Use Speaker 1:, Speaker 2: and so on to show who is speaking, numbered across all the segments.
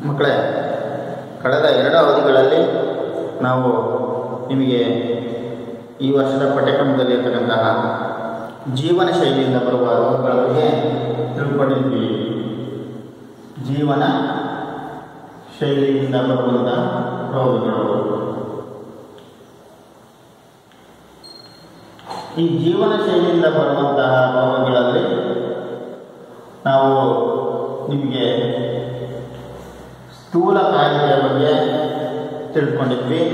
Speaker 1: ಮಕ್ಕಳೇ ಕಳೆದ ಎರಡು ಅವಧಿಗಳಲ್ಲಿ ನಾವು ನಿಮಗೆ ಈ ವರ್ಷದ ಪಠ್ಯಕ್ರಮದಲ್ಲಿ ಇರ್ತಕ್ಕಂತಹ ಜೀವನ ಶೈಲಿಯಿಂದ ಬರುವ ರೋಗಗಳ ಬಗ್ಗೆ ತಿಳ್ಕೊಂಡಿದ್ವಿ ಜೀವನ ಶೈಲಿಯಿಂದ ಬರುವಂತಹ ರೋಗಗಳು ಈ ಜೀವನ ಶೈಲಿಯಿಂದ ಬರುವಂತಹ ರೋಗಗಳಲ್ಲಿ ನಾವು ನಿಮಗೆ ಸ್ಥೂಲ ಕಾಯಿಲೆಯ ಬಗ್ಗೆ ತಿಳ್ಕೊಂಡಿದ್ವಿ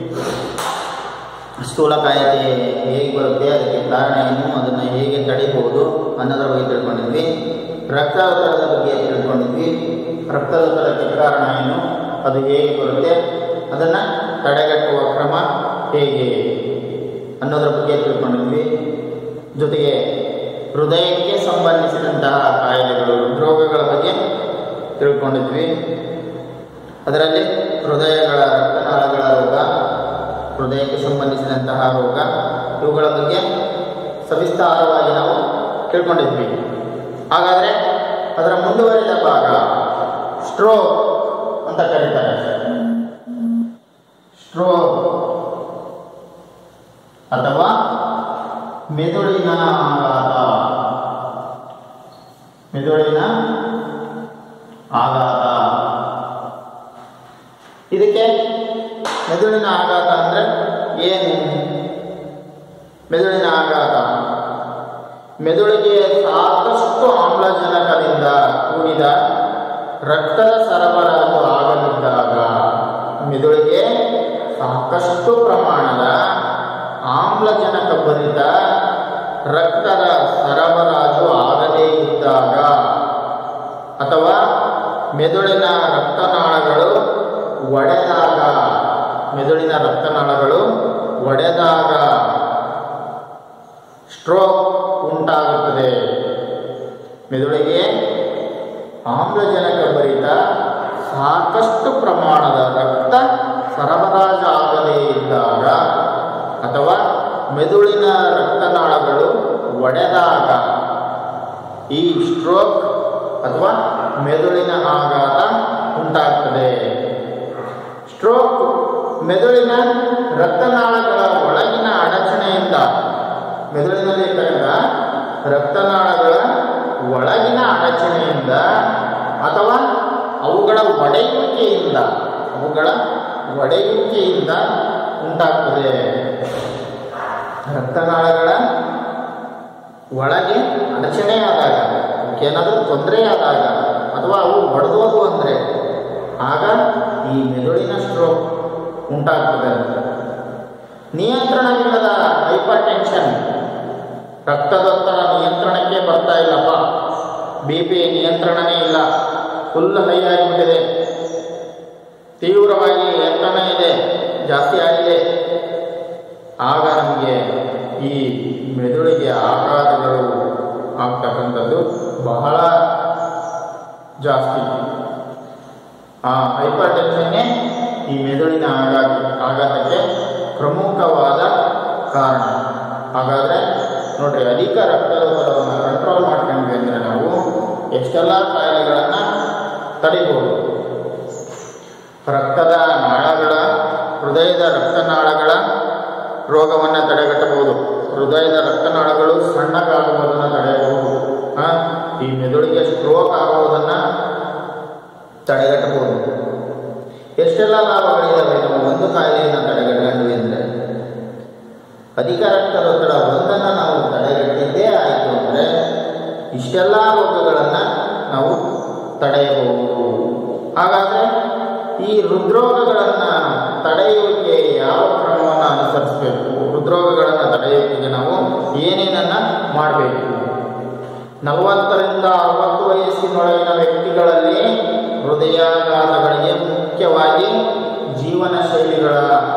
Speaker 1: ಸ್ಥೂಲ ಕಾಯಿಲೆ ಹೇಗೆ ಬರುತ್ತೆ ಅದಕ್ಕೆ ಕಾರಣ ಏನು ಅದನ್ನು ಹೇಗೆ ತಡಿಬಹುದು ಅನ್ನೋದ್ರ ಬಗ್ಗೆ ತಿಳ್ಕೊಂಡಿದ್ವಿ ರಕ್ತಾವತರದ ಬಗ್ಗೆ ತಿಳ್ಕೊಂಡಿದ್ವಿ ರಕ್ತಾವತರಕ್ಕೆ ಕಾರಣ ಏನು ಅದು ಹೇಗೆ ಬರುತ್ತೆ ಅದನ್ನು ತಡೆಗಟ್ಟುವ ಕ್ರಮ ಹೇಗೆ ಅನ್ನೋದ್ರ ಬಗ್ಗೆ ತಿಳ್ಕೊಂಡಿದ್ವಿ ಜೊತೆಗೆ ಹೃದಯಕ್ಕೆ ಸಂಬಂಧಿಸಿದಂತಹ ಕಾಯಿಲೆಗಳು ರೋಗಗಳ ಬಗ್ಗೆ ತಿಳ್ಕೊಂಡಿದ್ವಿ ಅದರಲ್ಲಿ ಹೃದಯಗಳ ರಕ್ತನಾಳಗಳ ರೋಗ ಹೃದಯಕ್ಕೆ ಸಂಬಂಧಿಸಿದಂತಹ ರೋಗ ಇವುಗಳ ಬಗ್ಗೆ ಸವಿಸ್ತಾರವಾಗಿ ನಾವು ತಿಳ್ಕೊಂಡಿದ್ವಿ ಹಾಗಾದರೆ ಅದರ ಮುಂದುವರಿದ ಭಾಗ ಸ್ಟ್ರೋಕ್ ಅಂತ ಕರೀತಾರೆ ಸ್ಟ್ರೋಕ್ ಅಥವಾ ಮೆದುಳಿನ ಆಘಾತ ಮೆದುಳಿನ ಆಘಾತ ಇದಕ್ಕೆ ಮೆದುಳಿನ ಆಘಾತ ಅಂದರೆ ಏನು ಮೆದುಳಿನ ಆಘಾತ ಮೆದುಳಿಗೆ ಸಾಕಷ್ಟು ಆಮ್ಲಜನಕದಿಂದ ಕೂಡಿದ ರಕ್ತದ ಸರಬರಾಜು ಆಗದಿದ್ದಾಗ ಮೆದುಳಿಗೆ ಸಾಕಷ್ಟು ಪ್ರಮಾಣದ ಆಮ್ಲಜನಕ ಭರಿತ ರಕ್ತದ ಸರಬರಾಜು ಆಗದೇ ಇದ್ದಾಗ ಅಥವಾ ಮೆದುಳಿನ ರಕ್ತನಾಳಗಳು ಒಡೆದಾಗ ಮೆದುಳಿನ ರಕ್ತನಾಳಗಳು ಒಡೆದಾಗ ಸ್ಟ್ರೋಕ್ ಉಂಟಾಗುತ್ತದೆ ಮೆದುಳಿಗೆ ಆಮ್ಲಜನಕ ಭರಿತ ಸಾಕಷ್ಟು ಪ್ರಮಾಣದ ರಕ್ತ ಸರಬರಾಜು ಆಗದೇ ಇದ್ದಾಗ ಅಥವಾ ಮೆದುಳಿನ ರಕ್ತನಾಳಗಳು ಒಡೆದಾಗ ಈ ಸ್ಟ್ರೋಕ್ ಅಥವಾ ಮೆದುಳಿನ ಆಘಾತ ಉಂಟಾಗ್ತದೆ ಸ್ಟ್ರೋಕ್ ಮೆದುಳಿನ ರಕ್ತನಾಳಗಳ ಒಳಗಿನ ಅಡಚಣೆಯಿಂದ ಮೆದುಳಿನಲ್ಲಿ ಇರ್ತಕ್ಕಂಥ ರಕ್ತನಾಳಗಳ ಒಳಗಿನ ಅಡಚಣೆಯಿಂದ ಅಥವಾ ಅವುಗಳ ಒಡೆಯುವಿಕೆಯಿಂದ ಅವುಗಳ ಒಡೆಯುವಿಕೆಯಿಂದ ಉಂಟಾಗ್ತದೆ ರಕ್ತನಾಳಗಳ ಒಳಗೆ ಅಡಚಣೆ ಆದಾಗ ಏನಾದರೂ ತೊಂದರೆ ಆದಾಗ ಅಥವಾ ಅವು ಒಡೆದೋದು ಅಂದರೆ ಆಗ ಈ ಮೆದುಳಿನ ಸ್ಟ್ರೋಕ್ ಉಂಟಾಗ್ತದೆ ನಿಯಂತ್ರಣವಿಲ್ಲದ ಹೈಪರ್ ಟೆನ್ಷನ್ ರಕ್ತದೊತ್ತಡ ನಿಯಂತ್ರಣಕ್ಕೆ ಬರ್ತಾ ಇಲ್ಲಪ್ಪ ಬಿ ಪಿ ನಿಯಂತ್ರಣನೇ ಇಲ್ಲ ಫುಲ್ ಹೈ ಆಗಿಬಿಟ್ಟಿದೆ ತೀವ್ರವಾಗಿ ಎತ್ತನ ಇದೆ ಜಾಸ್ತಿ ಆಗಿದೆ ಆಗ ನಮಗೆ ಈ ಮೆದುಳಿಗೆ ಆಘಾತಗಳು ಆಗ್ತಕ್ಕಂಥದ್ದು ಬಹಳ ಜಾಸ್ತಿ ಆ ಹೈಪರ್ ಟೆನ್ಷನ್ನೇ ಈ ಮೆದುಳಿನ ಆಘಾತ ಆಘಾತಕ್ಕೆ ಪ್ರಮುಖವಾದ ಕಾರಣ ಹಾಗಾದರೆ ನೋಡ್ರಿ ಅಧಿಕ ರಕ್ತದೊತ್ತಡವನ್ನು ಕಂಟ್ರೋಲ್ ಮಾಡ್ಕೊಂಡ್ವಿ ಅಂದರೆ ನಾವು ಎಷ್ಟೆಲ್ಲ ಕಾಯಿಲೆಗಳನ್ನು ತಡಿಬೋದು ರಕ್ತದ ನಾಳಗಳ ಹೃದಯದ ರಕ್ತನಾಳಗಳ ರೋಗವನ್ನು ತಡೆಗಟ್ಟಬಹುದು ಹೃದಯದ ರಕ್ತನಾಳಗಳು ಸಣ್ಣಗಾಗುವುದನ್ನು ತಡೆಯಬಹುದು ಈ ಮೆದುಳಿಗೆ ಸ್ಟ್ರೋಕ್ ಆಗುವುದನ್ನು ತಡೆಗಟ್ಟಬಹುದು ಎಷ್ಟೆಲ್ಲ ಲಾಭಗಳಿದ್ದಾವೆ ನಾವು ಒಂದು ಕಾಯಿಲೆಯನ್ನು ತಡೆಗಟ್ಟಂಡ್ವಿ ಅಂದರೆ ಅಧಿಕ ರಕ್ತದೊತ್ತಡ ಒಂದನ್ನು ನಾವು ತಡೆಗಟ್ಟಿದ್ದೇ ಆಯಿತು ಅಂದರೆ ಇಷ್ಟೆಲ್ಲ ರೋಗಗಳನ್ನು ನಾವು ತಡೆಯಬಹುದು ಹಾಗಾದರೆ ಈ ಹೃದ್ರೋಗಗಳನ್ನು ತಡೆಯುವಿಕೆ ಯಾವ ಕ್ರಮವನ್ನು ಅನುಸರಿಸಬೇಕು ಹೃದ್ರೋಗಗಳನ್ನು ತಡೆಯುವಿಕೆಗೆ ನಾವು ಏನೇನನ್ನು ಮಾಡಬೇಕು ನಲವತ್ತರಿಂದ ಅರವತ್ತು ವಯಸ್ಸಿನೊಳಗಿನ ವ್ಯಕ್ತಿಗಳಲ್ಲಿ ಹೃದಯಾಘಾತಗಳಿಗೆ ಮುಖ್ಯವಾಗಿ ಜೀವನ ಶೈಲಿಗಳ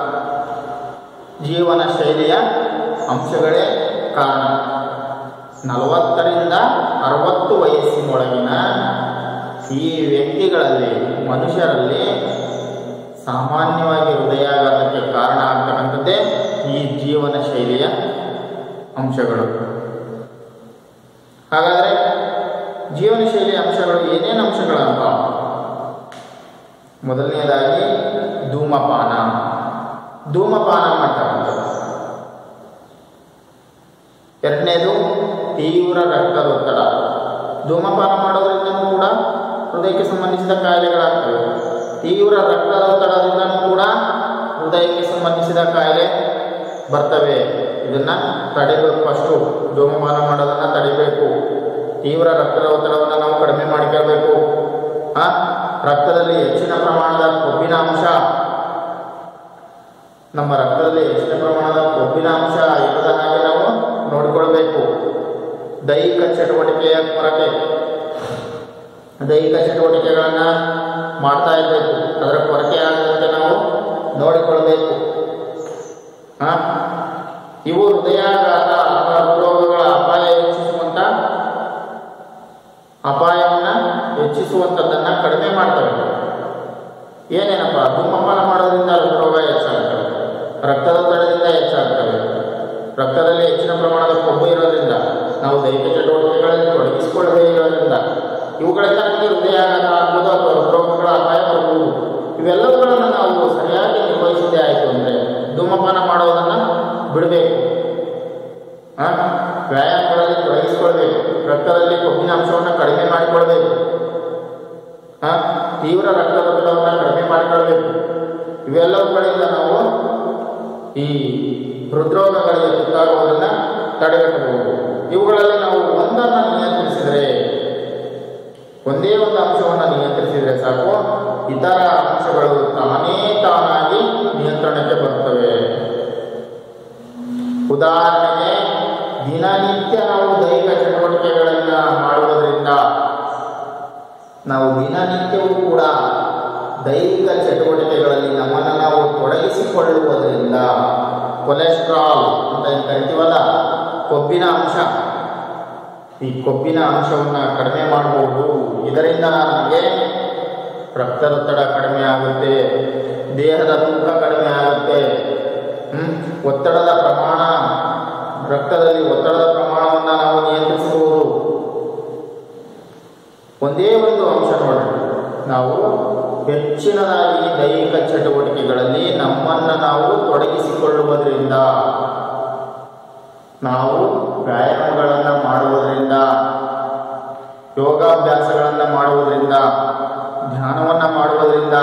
Speaker 1: ಜೀವನ ಶೈಲಿಯ ಅಂಶಗಳೇ ಕಾರಣ ನಲವತ್ತರಿಂದ ಅರವತ್ತು ವಯಸ್ಸಿನೊಳಗಿನ ಈ ವ್ಯಕ್ತಿಗಳಲ್ಲಿ ಮನುಷ್ಯರಲ್ಲಿ ಸಾಮಾನ್ಯವಾಗಿ ಹೃದಯಾಘಾತಕ್ಕೆ ಕಾರಣ ಆಗ್ತಕ್ಕಂಥದ್ದೇ ಈ ಜೀವನ ಶೈಲಿಯ ಅಂಶಗಳು ಹಾಗಾದರೆ ಜೀವನ ಶೈಲಿಯ ಅಂಶಗಳು ಏನೇನು ಅಂಶಗಳಪ್ಪ ಮೊದಲನೆಯದಾಗಿ ಧೂಮಪಾನ ಧೂಮಪಾನ ಮಾಡ್ತಕ್ಕಂಥದ್ದು ಎರಡನೇದು ತೀವ್ರ ರಕ್ತದೊತ್ತಡ ಧೂಮಪಾನ ಮಾಡೋದ್ರಿಂದನೂ ಕೂಡ ಹೃದಯಕ್ಕೆ ಸಂಬಂಧಿಸಿದ ಕಾಯಿಲೆಗಳಾಗ್ತವೆ ತೀವ್ರ ರಕ್ತದೊತ್ತಡದಿಂದನೂ ಕೂಡ ಹೃದಯಕ್ಕೆ ಸಂಬಂಧಿಸಿದ ಕಾಯಿಲೆ ಬರ್ತವೆ ಇದನ್ನ ತಡಿಬೇಕು ಫಸ್ಟು ಧೂಮಪಾನ ಮಾಡೋದನ್ನ ತಡಿಬೇಕು ತೀವ್ರ ರಕ್ತದ ಒತ್ತಡವನ್ನು ನಾವು ಕಡಿಮೆ ಮಾಡಿಕೊಳ್ಬೇಕು ಆ ರಕ್ತದಲ್ಲಿ ಹೆಚ್ಚಿನ ಪ್ರಮಾಣದ ಕೊಬ್ಬಿನ ಅಂಶ ನಮ್ಮ ರಕ್ತದಲ್ಲಿ ಹೆಚ್ಚಿನ ಪ್ರಮಾಣದ ಕೊಬ್ಬಿನ ಅಂಶ ಇರದ ಹಾಗೆ ನಾವು ನೋಡಿಕೊಳ್ಬೇಕು ದೈಹಿಕ ಚಟುವಟಿಕೆಯ ಕೊರತೆ ದೈಹಿಕ ಚಟುವಟಿಕೆಗಳನ್ನ ಮಾಡ್ತಾ ಇರಬೇಕು ಅದರ ಕೊರತೆ ಆಗದಂತೆ ನಾವು ನೋಡಿಕೊಳ್ಬೇಕು ಆ ಇವು ಹೃದಯಾಘಾತ ಅಥವಾ ಹೃದ್ರೋಗಗಳ ಅಪಾಯ ಹೆಚ್ಚಿಸುವಂತ ಅಪಾಯವನ್ನ ಹೆಚ್ಚಿಸುವಂಥದ್ದನ್ನ ಕಡಿಮೆ ಮಾಡ್ತವೆ ಏನೇನಪ್ಪ ಧೂಮಪಾನ ಮಾಡೋದ್ರಿಂದ ಹೃದ್ರೋಗ ಹೆಚ್ಚಾಗ್ತವೆ ರಕ್ತದೊತ್ತಡದಿಂದ ಹೆಚ್ಚಾಗ್ತವೆ ರಕ್ತದಲ್ಲಿ ಹೆಚ್ಚಿನ ಪ್ರಮಾಣದ ಕೊಬ್ಬು ಇರೋದ್ರಿಂದ ನಾವು ದೈಹಿಕ ಚಟುವಟಿಕೆಗಳಲ್ಲಿ ತೊಡಗಿಸಿಕೊಳ್ಳದೇ ಇರೋದ್ರಿಂದ ಇವುಗಳಿಂದ ನಮಗೆ ಹೃದಯಾಘಾತ ಆಗ್ಬೋದು ಅಥವಾ ಹೃದ್ರೋಗಗಳ ಅಪಾಯ ಬರ್ಬೋದು ಇವೆಲ್ಲವುಗಳನ್ನು ನಾವು ಸರಿಯಾಗಿ ನಿರ್ವಹಿಸದೇ ಆಯಿತು ಅಂದರೆ ಧೂಮಪಾನ ಮಾಡೋದನ್ನು ಬಿಡಬೇಕು ಆ, ವ್ಯಾಯಾಮಗಳಲ್ಲಿ ತೊಡಗಿಸಿಕೊಳ್ಬೇಕು ರಕ್ತದಲ್ಲಿ ಕೊಬ್ಬಿನ ಅಂಶವನ್ನು ಕಡಿಮೆ ಮಾಡಿಕೊಳ್ಬೇಕು ಆ, ತೀವ್ರ ರಕ್ತದೊತ್ತಡವನ್ನು ಕಡಿಮೆ ಮಾಡಿಕೊಳ್ಬೇಕು ಇವೆಲ್ಲವುಗಳಿಂದ ನಾವು ಈ ಹೃದ್ರೋಗಗಳಿಗೆ ತುತ್ತಾಗುವುದನ್ನು ತಡೆಗಟ್ಟಬಹುದು ಇವುಗಳಲ್ಲಿ ನಾವು ಒಂದನ್ನು ನಿಯಂತ್ರಿಸಿದರೆ ಒಂದೇ ಒಂದು ಅಂಶವನ್ನು ನಿಯಂತ್ರಿಸಿದರೆ ಸಾಕು ಇತರ ಅಂಶಗಳು ತಾನೇ ತಾನಾಗಿ ನಿಯಂತ್ರಣಕ್ಕೆ ಬರುತ್ತವೆ ಉದಾಹರಣೆಗೆ ದಿನನಿತ್ಯ ನಾವು ದೈಹಿಕ ಚಟುವಟಿಕೆಗಳನ್ನು ಮಾಡುವುದರಿಂದ ನಾವು ದಿನನಿತ್ಯವೂ ಕೂಡ ದೈಹಿಕ ಚಟುವಟಿಕೆಗಳಲ್ಲಿ ನಮ್ಮನ್ನು ನಾವು ತೊಡಗಿಸಿಕೊಳ್ಳುವುದರಿಂದ ಕೊಲೆಸ್ಟ್ರಾಲ್ ಅಂತ ಏನ್ ಕರಿತೀವಲ್ಲ ಕೊಬ್ಬಿನ ಅಂಶ ಈ ಕೊಬ್ಬಿನ ಅಂಶವನ್ನು ಕಡಿಮೆ ಮಾಡಬಹುದು ಇದರಿಂದ ನಮಗೆ ರಕ್ತದೊತ್ತಡ ಕಡಿಮೆ ಆಗುತ್ತೆ ದೇಹದ ತೂಕ ಕಡಿಮೆ ಆಗುತ್ತೆ ಹ್ಮ್? ಒತ್ತಡದ ಪ್ರಮಾಣ ರಕ್ತದಲ್ಲಿ ಒತ್ತಡದ ಪ್ರಮಾಣವನ್ನು ನಾವು ನಿಯಂತ್ರಿಸಬಹುದು ಒಂದೇ ಒಂದು ಅಂಶ ನೋಡ್ರಿ ನಾವು ಹೆಚ್ಚಿನದಾಗಿ ದೈಹಿಕ ಚಟುವಟಿಕೆಗಳಲ್ಲಿ ನಮ್ಮನ್ನು ನಾವು ತೊಡಗಿಸಿಕೊಳ್ಳುವುದರಿಂದ ನಾವು ವ್ಯಾಯಾಮಗಳನ್ನು ಮಾಡುವುದರಿಂದ ಯೋಗಾಭ್ಯಾಸಗಳನ್ನು ಮಾಡುವುದರಿಂದ ಧ್ಯಾನವನ್ನು ಮಾಡುವುದರಿಂದ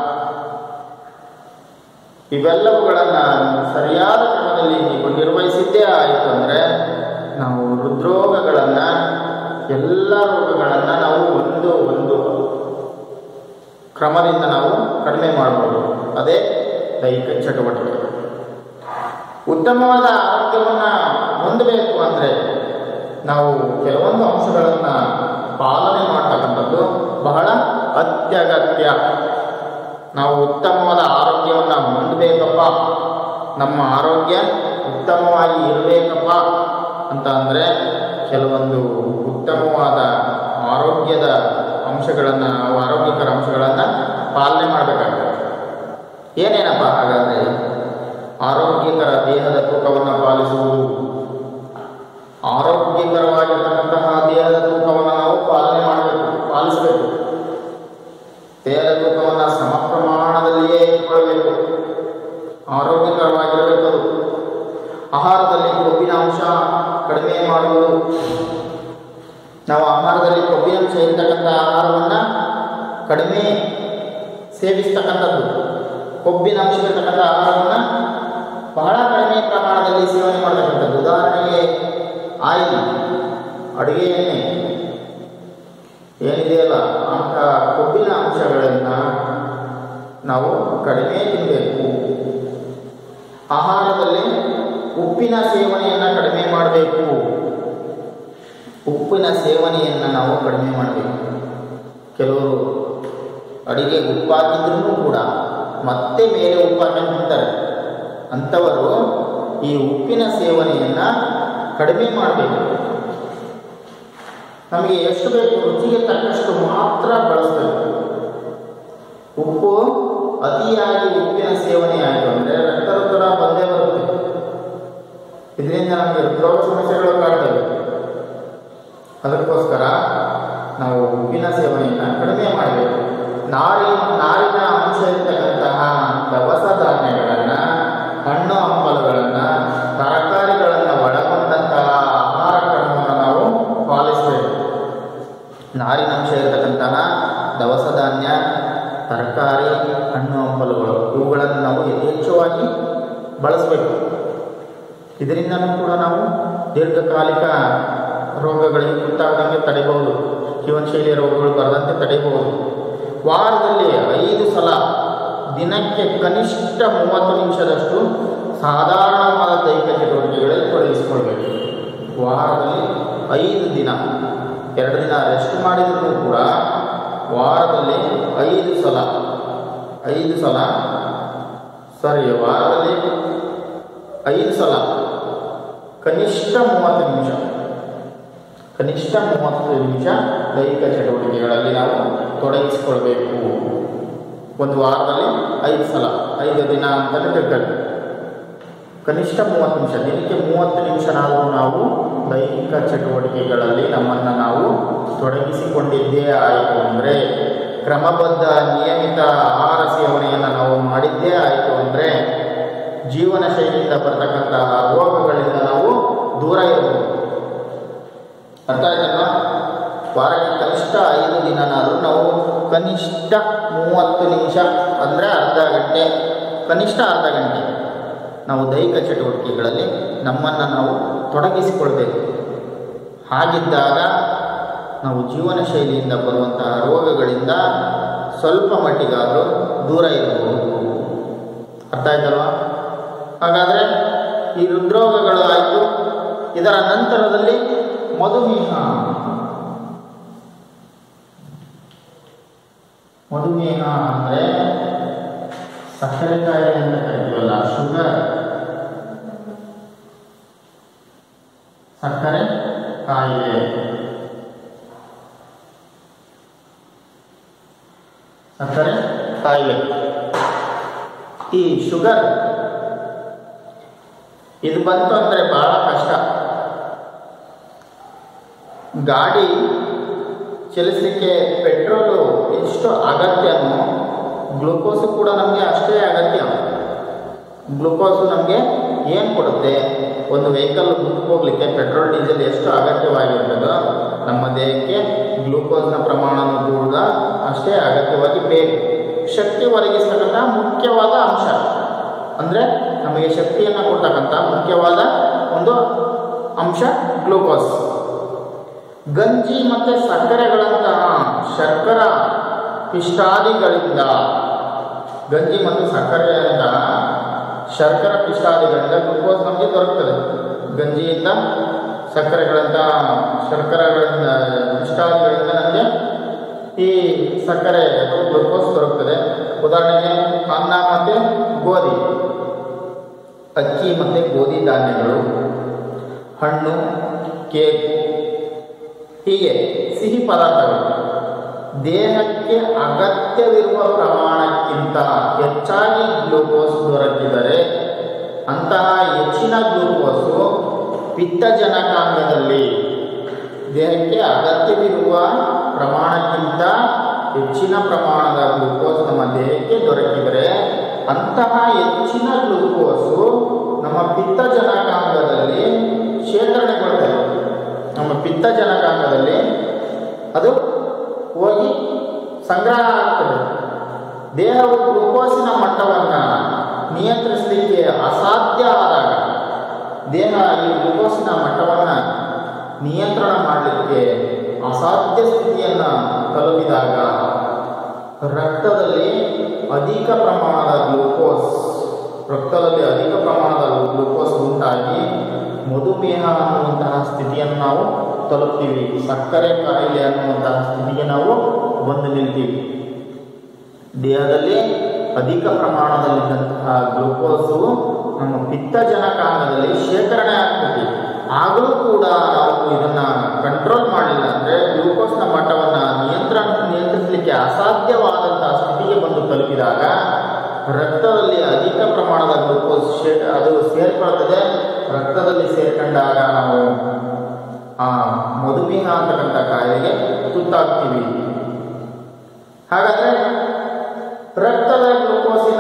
Speaker 1: ಇವೆಲ್ಲವುಗಳನ್ನು ಸರಿಯಾದ ಕ್ರಮದಲ್ಲಿ ನೀವು ನಿರ್ವಹಿಸಿದ್ದೇ ಆಯಿತು ಅಂದರೆ ನಾವು ಹೃದ್ರೋಗಗಳನ್ನು ಎಲ್ಲ ರೋಗಗಳನ್ನು ನಾವು ಒಂದು ಒಂದು ಕ್ರಮದಿಂದ ನಾವು ಕಡಿಮೆ ಮಾಡಬಹುದು ಅದೇ ದೈಹಿಕ ಚಟುವಟಿಕೆ ಉತ್ತಮವಾದ ಆರೋಗ್ಯವನ್ನು ಹೊಂದಬೇಕು ಅಂದರೆ ನಾವು ಕೆಲವೊಂದು ಅಂಶಗಳನ್ನು ಪಾಲನೆ ಮಾಡ್ತಕ್ಕಂಥದ್ದು ಬಹಳ ಅತ್ಯಗತ್ಯ ನಾವು ಉತ್ತಮವಾದ ಆರೋಗ್ಯವನ್ನು ಹೊಂದಬೇಕಪ್ಪ ನಮ್ಮ ಆರೋಗ್ಯ ಉತ್ತಮವಾಗಿ ಇರಬೇಕಪ್ಪ ಅಂತ ಅಂದರೆ ಕೆಲವೊಂದು ಉತ್ತಮವಾದ ಆರೋಗ್ಯದ ಅಂಶಗಳನ್ನು ನಾವು ಆರೋಗ್ಯಕರ ಅಂಶಗಳನ್ನು ಪಾಲನೆ ಮಾಡಬೇಕಾಗ್ತದೆ ಏನೇನಪ್ಪ ಹಾಗಾದರೆ ಆರೋಗ್ಯಕರ ದೇಹದ ತೂಕವನ್ನು ಪಾಲಿಸುವುದು ಆರೋಗ್ಯಕರವಾಗಿರ್ತಕ್ಕಂತಹ ದೇಹದ ತೂಕವನ್ನು ನಾವು ಪಾಲನೆ ಮಾಡಬೇಕು ಪಾಲಿಸಬೇಕು ದೇಹದ ತೂಕವನ್ನು ಸಮ ಪ್ರಮಾಣದಲ್ಲಿಯೇ ಇಟ್ಕೊಳ್ಬೇಕು ಆರೋಗ್ಯಕರವಾಗಿರಬೇಕು ಅದು ಆಹಾರದಲ್ಲಿ ಕೊಬ್ಬಿನ ಅಂಶ ಕಡಿಮೆ ಮಾಡುವುದು ನಾವು ಆಹಾರದಲ್ಲಿ ಕೊಬ್ಬಿನ ಅಂಶ ಇರ್ತಕ್ಕಂಥ ಆಹಾರವನ್ನು ಕಡಿಮೆ ಸೇವಿಸ್ತಕ್ಕಂಥದ್ದು ಕೊಬ್ಬಿನ ಅಂಶ ಇರ್ತಕ್ಕಂಥ ಆಹಾರವನ್ನು ಬಹಳ ಕಡಿಮೆ ಪ್ರಮಾಣದಲ್ಲಿ ಸೇವನೆ ಮಾಡತಕ್ಕಂಥದ್ದು ಉದಾಹರಣೆಗೆ ಆಯಿಲ್ ಅಡುಗೆ ಎಣ್ಣೆ ಏನಿದೆಯಲ್ಲ ಅಂತ ಕೊಬ್ಬಿನ ಅಂಶಗಳನ್ನು ನಾವು ಕಡಿಮೆ ತಿನ್ನಬೇಕು ಆಹಾರದಲ್ಲಿ ಉಪ್ಪಿನ ಸೇವನೆಯನ್ನು ಕಡಿಮೆ ಮಾಡಬೇಕು ಉಪ್ಪಿನ ಸೇವನೆಯನ್ನು ನಾವು ಕಡಿಮೆ ಮಾಡಬೇಕು ಕೆಲವರು ಅಡಿಗೆ ಉಪ್ಪು ಹಾಕಿದ್ರೂ ಕೂಡ ಮತ್ತೆ ಮೇಲೆ ಉಪ್ಪು ಹಾಕೊಂಡು ತಿಂತಾರೆ ಅಂಥವರು ಈ ಉಪ್ಪಿನ ಸೇವನೆಯನ್ನು ಕಡಿಮೆ ಮಾಡಬೇಕು ನಮಗೆ ಎಷ್ಟು ಬೇಕು ರುಚಿಗೆ ತಕ್ಕಷ್ಟು ಮಾತ್ರ ಬಳಸಬೇಕು ಉಪ್ಪು ಅತಿಯಾಗಿ ಉಪ್ಪಿನ ಸೇವನೆ ಆಯಿತು ಅಂದರೆ ರಕ್ತದೊತ್ತಡ ಬಂದೇ ಬರುತ್ತೆ ಇದರಿಂದ ನಮಗೆ ಹೃದ್ರೋಗ ಸಮಸ್ಯೆಗಳು ಕಾಡ್ತವೆ ಅದಕ್ಕೋಸ್ಕರ ನಾವು ಉಪ್ಪಿನ ಸೇವನೆಯನ್ನು ಕಡಿಮೆ ಮಾಡಬೇಕು ನಾರಿನ ನಾರಿನ ತರಕಾರಿ ಹಣ್ಣು ಹಂಪಲುಗಳು ಇವುಗಳನ್ನು ನಾವು ಯಥೇಚ್ಛವಾಗಿ ಬಳಸಬೇಕು ಇದರಿಂದನೂ ಕೂಡ ನಾವು ದೀರ್ಘಕಾಲಿಕ ರೋಗಗಳಿಗೆ ತುತ್ತಾಗದಂಗೆ ತಡೆಯಬಹುದು ಜೀವನಶೈಲಿಯ ರೋಗಗಳು ಬರದಂತೆ ತಡೆಯಬಹುದು ವಾರದಲ್ಲಿ ಐದು ಸಲ ದಿನಕ್ಕೆ ಕನಿಷ್ಠ ಮೂವತ್ತು ನಿಮಿಷದಷ್ಟು ಸಾಧಾರಣವಾದ ದೈಹಿಕ ಚಟುವಟಿಕೆಗಳಲ್ಲಿ ತೊಡಗಿಸಿಕೊಳ್ಬೇಕು ವಾರದಲ್ಲಿ ಐದು ದಿನ ಎರಡು ದಿನ ರೆಸ್ಟ್ ಮಾಡಿದರೂ ಕೂಡ ವಾರದಲ್ಲಿ ಐದು ಸಲ ಐದು ಸಲ ಸಾರಿ ವಾರದಲ್ಲಿ ಐದು ಸಲ ಕನಿಷ್ಠ ಮೂವತ್ತು ನಿಮಿಷ ಕನಿಷ್ಠ ಮೂವತ್ತು ನಿಮಿಷ ದೈಹಿಕ ಚಟುವಟಿಕೆಗಳಲ್ಲಿ ನಾವು ತೊಡಗಿಸಿಕೊಳ್ಬೇಕು ಒಂದು ವಾರದಲ್ಲಿ ಐದು ಸಲ ಐದು ದಿನ ಅಂತಲೇ ತಿಳ್ಕೊಳ್ಳಿ ಕನಿಷ್ಠ ಮೂವತ್ತು ನಿಮಿಷ ದಿನಕ್ಕೆ ಮೂವತ್ತು ನಿಮಿಷನಾದರೂ ನಾವು ದೈಹಿಕ ಚಟುವಟಿಕೆಗಳಲ್ಲಿ ನಮ್ಮನ್ನು ನಾವು ತೊಡಗಿಸಿಕೊಂಡಿದ್ದೇ ಆಯಿತು ಅಂದರೆ ಕ್ರಮಬದ್ಧ ನಿಯಮಿತ ಆಹಾರ ಸೇವನೆಯನ್ನು ನಾವು ಮಾಡಿದ್ದೇ ಆಯಿತು ಅಂದರೆ ಜೀವನ ಶೈಲಿಯಿಂದ ಬರ್ತಕ್ಕಂತಹ ರೋಗಗಳಿಂದ ನಾವು ದೂರ ಇರಬಹುದು ಅರ್ಥ ಆಯ್ತಲ್ವಾ ವಾರಕ್ಕೆ ಕನಿಷ್ಠ ಐದು ದಿನನಾದರೂ ನಾವು ಕನಿಷ್ಠ ಮೂವತ್ತು ನಿಮಿಷ ಅಂದರೆ ಅರ್ಧ ಗಂಟೆ ಕನಿಷ್ಠ ಅರ್ಧ ಗಂಟೆ ನಾವು ದೈಹಿಕ ಚಟುವಟಿಕೆಗಳಲ್ಲಿ ನಮ್ಮನ್ನು ನಾವು ತೊಡಗಿಸಿಕೊಳ್ಬೇಕು ಹಾಗಿದ್ದಾಗ ನಾವು ಜೀವನ ಶೈಲಿಯಿಂದ ಬರುವಂತಹ ರೋಗಗಳಿಂದ ಸ್ವಲ್ಪ ಮಟ್ಟಿಗಾದರೂ ದೂರ ಇರಬಹುದು ಅರ್ಥ ಆಯ್ತಲ್ವಾ ಹಾಗಾದರೆ ಈ ಹೃದ್ರೋಗಗಳು ಆಯಿತು ಇದರ ನಂತರದಲ್ಲಿ ಮಧುಮೇಹ ಮಧುಮೇಹ ಅಂದರೆ ಸಕ್ಕರೆ ಕಾಯಿಲೆ ಅಂತ ಕರಿತೀವಲ್ಲ ಶುಗರ್ ಸಕ್ಕರೆ ಕಾಯಿಲೆ ಸಕ್ಕರೆ ಕಾಯಿಲೆ ಈ ಶುಗರ್ ಇದು ಬಂತು ಅಂದರೆ ಬಹಳ ಕಷ್ಟ ಗಾಡಿ ಚಲಿಸಲಿಕ್ಕೆ ಪೆಟ್ರೋಲು ಎಷ್ಟು ಅಗತ್ಯನೋ ಗ್ಲೂಕೋಸು ಕೂಡ ನಮಗೆ ಅಷ್ಟೇ ಅಗತ್ಯ ಗ್ಲೂಕೋಸು ನಮಗೆ ಏನು ಕೊಡುತ್ತೆ ಒಂದು ವೆಹಿಕಲ್ ಮುಂದಕ್ಕೆ ಹೋಗ್ಲಿಕ್ಕೆ ಪೆಟ್ರೋಲ್ ಡೀಸೆಲ್ ಎಷ್ಟು ಅಗತ್ಯವಾಗಿರ್ತದೋ ನಮ್ಮ ದೇಹಕ್ಕೆ ಗ್ಲೂಕೋಸ್ನ ಪ್ರಮಾಣನೂ ಕೂಡ ಅಷ್ಟೇ ಅಗತ್ಯವಾಗಿ ಬೇಕು ಶಕ್ತಿ ಒದಗಿಸ್ತಕ್ಕಂಥ ಮುಖ್ಯವಾದ ಅಂಶ ಅಂದರೆ ನಮಗೆ ಶಕ್ತಿಯನ್ನು ಕೊಡ್ತಕ್ಕಂಥ ಮುಖ್ಯವಾದ ಒಂದು ಅಂಶ ಗ್ಲೂಕೋಸ್ ಗಂಜಿ ಮತ್ತು ಸಕ್ಕರೆಗಳಂತಹ ಶರ್ಕರ ಪಿಷ್ಟಾದಿಗಳಿಂದ ಗಂಜಿ ಮತ್ತು ಸಕ್ಕರೆಯಂತಹ ಶರ್ಕರ ಪಿಷ್ಟಾದಿಗಳಿಂದ ಗ್ಲೂಕೋಸ್ ನಮಗೆ ದೊರಕ್ತದೆ ಗಂಜಿಯಿಂದ ಸಕ್ಕರೆಗಳಂತಹ ಶರ್ಕರಗಳಿಂದ ಪಿಷ್ಟಾದಿಗಳಿಂದ ನಮಗೆ ಈ ಸಕ್ಕರೆ ಅಥವಾ ಗ್ಲೂಕೋಸ್ ದೊರಕ್ತದೆ ಉದಾಹರಣೆಗೆ ಅನ್ನ ಮತ್ತು ಗೋಧಿ ಅಕ್ಕಿ ಮತ್ತು ಗೋಧಿ ಧಾನ್ಯಗಳು ಹಣ್ಣು ಕೇಕು ಹೀಗೆ ಸಿಹಿ ಪದಾರ್ಥಗಳು ದೇಹಕ್ಕೆ ಅಗತ್ಯವಿರುವ ಪ್ರಮಾಣಕ್ಕಿಂತ ಹೆಚ್ಚಾಗಿ ಗ್ಲೂಕೋಸ್ ದೊರಕಿದರೆ ಅಂತಹ ಹೆಚ್ಚಿನ ಗ್ಲೂಕೋಸು ಪಿತ್ತಜನಕಾಂಗದಲ್ಲಿ ದೇಹಕ್ಕೆ ಅಗತ್ಯವಿರುವ ಪ್ರಮಾಣಕ್ಕಿಂತ ಹೆಚ್ಚಿನ ಪ್ರಮಾಣದ ಗ್ಲೂಕೋಸ್ ನಮ್ಮ ದೇಹಕ್ಕೆ ದೊರಕಿದರೆ ಅಂತಹ ಹೆಚ್ಚಿನ ಗ್ಲೂಕೋಸು ನಮ್ಮ ಪಿತ್ತಜನಕಾಂಗದಲ್ಲಿ ಶೇಖರಣೆಗೊಳ್ತದೆ ನಮ್ಮ ಪಿತ್ತಜನಕಾಂಗದಲ್ಲಿ ಅದು ಹೋಗಿ ಸಂಗ್ರಹ ಆಗ್ತದೆ ದೇಹವು ಗ್ಲೂಕೋಸಿನ ಮಟ್ಟವನ್ನು ನಿಯಂತ್ರಿಸಲಿಕ್ಕೆ ಅಸಾಧ್ಯ ಆದಾಗ ದೇಹ ಈ ಗ್ಲೂಕೋಸಿನ ಮಟ್ಟವನ್ನು ನಿಯಂತ್ರಣ ಮಾಡಲಿಕ್ಕೆ ಅಸಾಧ್ಯ ಸ್ಥಿತಿಯನ್ನು ತಲುಪಿದಾಗ ರಕ್ತದಲ್ಲಿ ಅಧಿಕ ಪ್ರಮಾಣದ ಗ್ಲೂಕೋಸ್ ರಕ್ತದಲ್ಲಿ ಅಧಿಕ ಪ್ರಮಾಣದ ಗ್ಲೂಕೋಸ್ ಉಂಟಾಗಿ ಮಧುಮೇಹ ಅನ್ನುವಂತಹ ಸ್ಥಿತಿಯನ್ನು ನಾವು ತಲುಪ್ತೀವಿ ಸಕ್ಕರೆ ಕಾಯಿಲೆ ಅನ್ನುವಂತಹ ಸ್ಥಿತಿಗೆ ನಾವು ಬಂದು ನಿಲ್ತೀವಿ ದೇಹದಲ್ಲಿ ಅಧಿಕ ಪ್ರಮಾಣದಲ್ಲಿದ್ದಂತಹ ಗ್ಲೂಕೋಸು ನಮ್ಮ ಪಿತ್ತಜನಕಾಂಗದಲ್ಲಿ ಶೇಖರಣೆ ಆಗ್ತದೆ ಆಗಲೂ ಕೂಡ ನಾವು ಇದನ್ನ ಕಂಟ್ರೋಲ್ ಮಾಡಲಿಲ್ಲ ಅಂದರೆ ಗ್ಲೂಕೋಸ್ನ ಮಟ್ಟವನ್ನು ನಿಯಂತ್ರಣ ನಿಯಂತ್ರಿಸಲಿಕ್ಕೆ ಅಸಾಧ್ಯವಾದಂತಹ ಸ್ಥಿತಿಗೆ ಬಂದು ತಲುಪಿದಾಗ ರಕ್ತದಲ್ಲಿ ಅಧಿಕ ಪ್ರಮಾಣದ ಗ್ಲೂಕೋಸ್ ಶೇ ಅದು ಸೇರ್ಕೊಳ್ತದೆ ರಕ್ತದಲ್ಲಿ ಸೇರ್ಕೊಂಡಾಗ ನಾವು ಆ ಮಧುಮೇಹ ಅಂತಕ್ಕಂಥ ಕಾಯಿಲೆಗೆ ತುತ್ತಾಗ್ತೀವಿ ಹಾಗಾದರೆ ರಕ್ತದ ಗ್ಲೂಕೋಸಿನ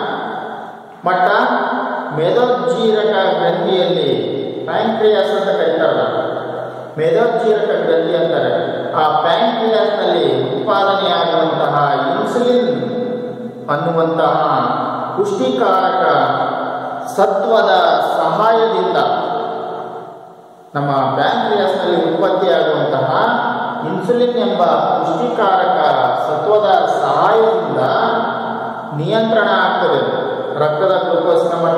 Speaker 1: ಮಟ್ಟ ಮೇದೋಜ್ಜೀರಕ ಗ್ರಂಥಿಯಲ್ಲಿ ಪ್ಯಾಂಕ್ರಿಯಾಸ್ ಅಂತ ಕರೀತಾರಲ್ಲ ಮೇದೋಜ್ಜೀರಕ ಗ್ರಂಥಿ ಅಂತಾರೆ ಆ ಪ್ಯಾಂಕ್ರಿಯಾಸ್ನಲ್ಲಿ ಉತ್ಪಾದನೆಯಾಗುವಂತಹ ಇನ್ಸುಲಿನ್ ಅನ್ನುವಂತಹ ಪುಷ್ಟಿಕಾರಕ ಸತ್ವದ ಸಹಾಯದಿಂದ ನಮ್ಮ ಪ್ಯಾಂಕ್ರಿಯಾಸ್ನಲ್ಲಿ ಉತ್ಪತ್ತಿಯಾಗುವಂತಹ ಇನ್ಸುಲಿನ್ ಎಂಬ ಪುಷ್ಟಿಕಾರಕ ಸತ್ವದ ಸಹಾಯದಿಂದ ನಿಯಂತ್ರಣ ಆಗ್ತದೆ ರಕ್ತದ ಗ್ಲೂಕೋಸ್ನ ಮಟ್ಟ